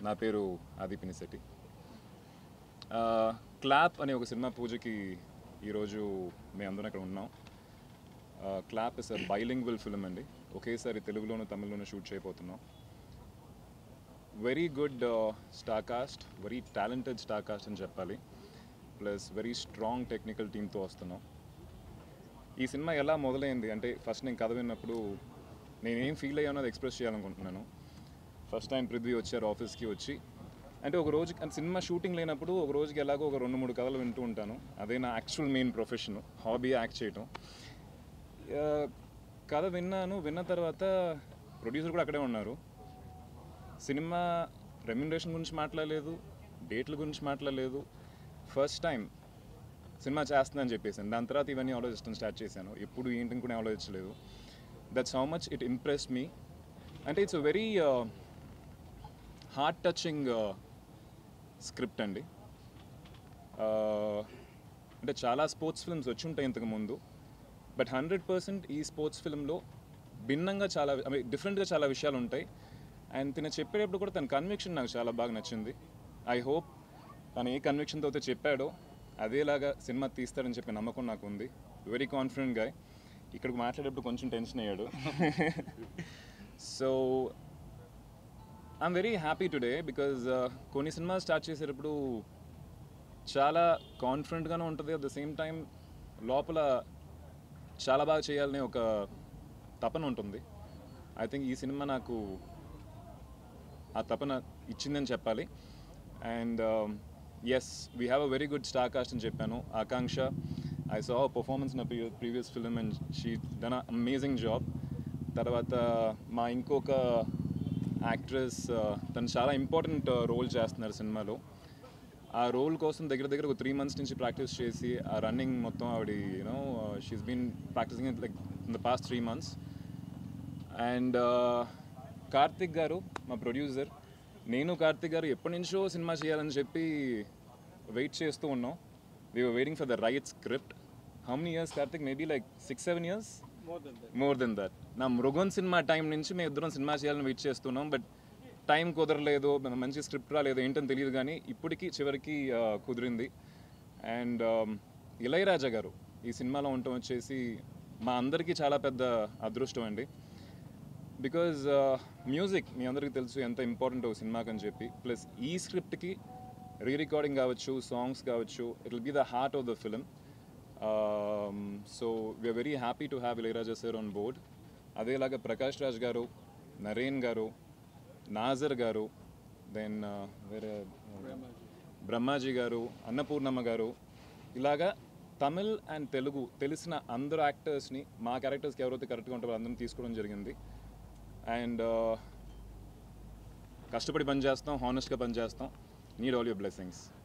నా పేరు ఆది పినిశెట్టి క్లాప్ అనే ఒక సినిమా పూజకి ఈరోజు మేమందరం ఇక్కడ ఉన్నాం clap is a bilingual film అండి ఒకేసారి తెలుగులోను తమిళ్లోను షూట్ చేయబోతున్నాం very good star cast very talented star cast అని చెప్పాలి ప్లస్ వెరీ స్ట్రాంగ్ టెక్నికల్ టీమ్తో వస్తున్నాం ఈ సినిమా ఎలా మొదలైంది అంటే ఫస్ట్ నేను కథ విన్నప్పుడు నేనేం ఫీల్ అయ్యానో అది ఎక్స్ప్రెస్ చేయాలనుకుంటున్నాను ఫస్ట్ టైం పృథ్వీ వచ్చారు ఆఫీస్కి వచ్చి అంటే ఒక రోజు అంటే సినిమా షూటింగ్ లేనప్పుడు ఒక రోజుకి ఎలాగో ఒక రెండు మూడు కథలు వింటూ ఉంటాను అదే నా actual main profession hobby act చేయటం ఆ, కథ విన్నాను విన్న తర్వాత ప్రొడ్యూసర్ కూడా అక్కడే ఉన్నారు సినిమా రెమ్యునరేషన్ గురించి మాట్లాడలేదు డేట్ల గురించి మాట్లాడలేదు ఫస్ట్ టైం సినిమా చేస్తుందని చెప్పేసాను దాని తర్వాత ఇవన్నీ ఆలోచించడం స్టార్ట్ చేశాను ఎప్పుడు ఏంటని కూడా ఆలోచించలేదు that's how much it impress me అంటే it's very heart touching script అండి Uh, అంటే చాలా స్పోర్ట్స్ ఫిల్మ్స్ వచ్చి ఉంటాయి ఇంతకు ముందు బట్ హండ్రెడ్ పర్సెంట్ ఈ స్పోర్ట్స్ ఫిల్మ్లో భిన్నంగా చాలా ఐ మీన్ డిఫరెంట్గా చాలా విషయాలు ఉంటాయి అండ్ తిన చెప్పేటప్పుడు కూడా తన కన్విక్షన్ నాకు చాలా బాగా నచ్చింది ఐ హోప్ తను ఏ కన్విక్షన్తో అయితే చెప్పాడో అదేలాగా సినిమా తీస్తాడని చెప్పే నమ్మకం నాకు ఉంది వెరీ కాన్ఫిడెంట్ గాయ్ ఇక్కడికి మాట్లాడేటప్పుడు కొంచెం టెన్షన్ అయ్యాడు so I'm very happy today because కొన్ని సినిమాలు స్టార్ట్ చేసేటప్పుడు చాలా కాన్ఫిడెంట్గానే ఉంటుంది అట్ ద సేమ్ టైం లోపల చాలా బాగా చేయాలనే ఒక తపన ఉంటుంది ఐ థింక్ ఈ సినిమా నాకు ఆ తపన ఇచ్చిందని చెప్పాలి and yes we have a very good star cast అని చెప్పాను ఆకాంక్ష ఐ సా పర్ఫార్మెన్స్ నా previous film and she done amazing job తర్వాత మా ఇంకొక యాక్ట్రెస్ తను చాలా ఇంపార్టెంట్ రోల్ చేస్తున్నారు సినిమాలో ఆ రోల్ కోసం దగ్గర దగ్గర ఒక త్రీ మంత్స్ నుంచి ప్రాక్టీస్ చేసి ఆ రన్నింగ్ మొత్తం ఆవిడ you know she's been practising like in the past three months and Karthik garu మా ప్రొడ్యూసర్ నేను కార్తిక్ గారు ఎప్పటి నుంచో సినిమా చేయాలని చెప్పి వెయిట్ చేస్తూ ఉన్నాం we waiting for the right script how many years Karthik maybe like six seven years more then that నా మృగన్ సినిమా టైం నుంచి మేము ఇద్దరం సినిమా చేయాలని వెయిట్ చేస్తున్నాం బట్ టైం కుదరలేదు మన మంచి స్క్రిప్ట్ రాలేదు ఏంటని తెలియదు కానీ ఇప్పటికీ చివరికి ఆ, కుదిరింది అండ్ ఇళయరాజా గారు ఈ సినిమాలో ఉండటం వచ్చేసి మా అందరికీ చాలా పెద్ద అదృష్టం అండి బికాజ్ మ్యూజిక్ మీ అందరికీ తెలుసు ఎంత ఇంపార్టెంట్ ఒక సినిమాకి అని చెప్పి ప్లస్ ఈ స్క్రిప్ట్కి రీ రికార్డింగ్ కావచ్చు సాంగ్స్ కావచ్చు it will be the heart of the film so we are very happy to have Ilaiyaraaja sir on board అదేలాగా ప్రకాష్ రాజ్ గారు నరేన్ గారు నాజర్ గారు దెన్ వేరే బ్రహ్మాజీ గారు అన్నపూర్ణమ్మ గారు ఇలాగా తమిళ్ అండ్ తెలుగు తెలిసిన అందరు యాక్టర్స్ని మా క్యారెక్టర్స్కి ఎవరైతే కరెక్ట్గా ఉంటారో అందరం తీసుకోవడం జరిగింది అండ్ కష్టపడి పని చేస్తాం హానెస్ట్గా పని చేస్తాం నీడ్ ఆల్ యూర్ బ్లెస్సింగ్స్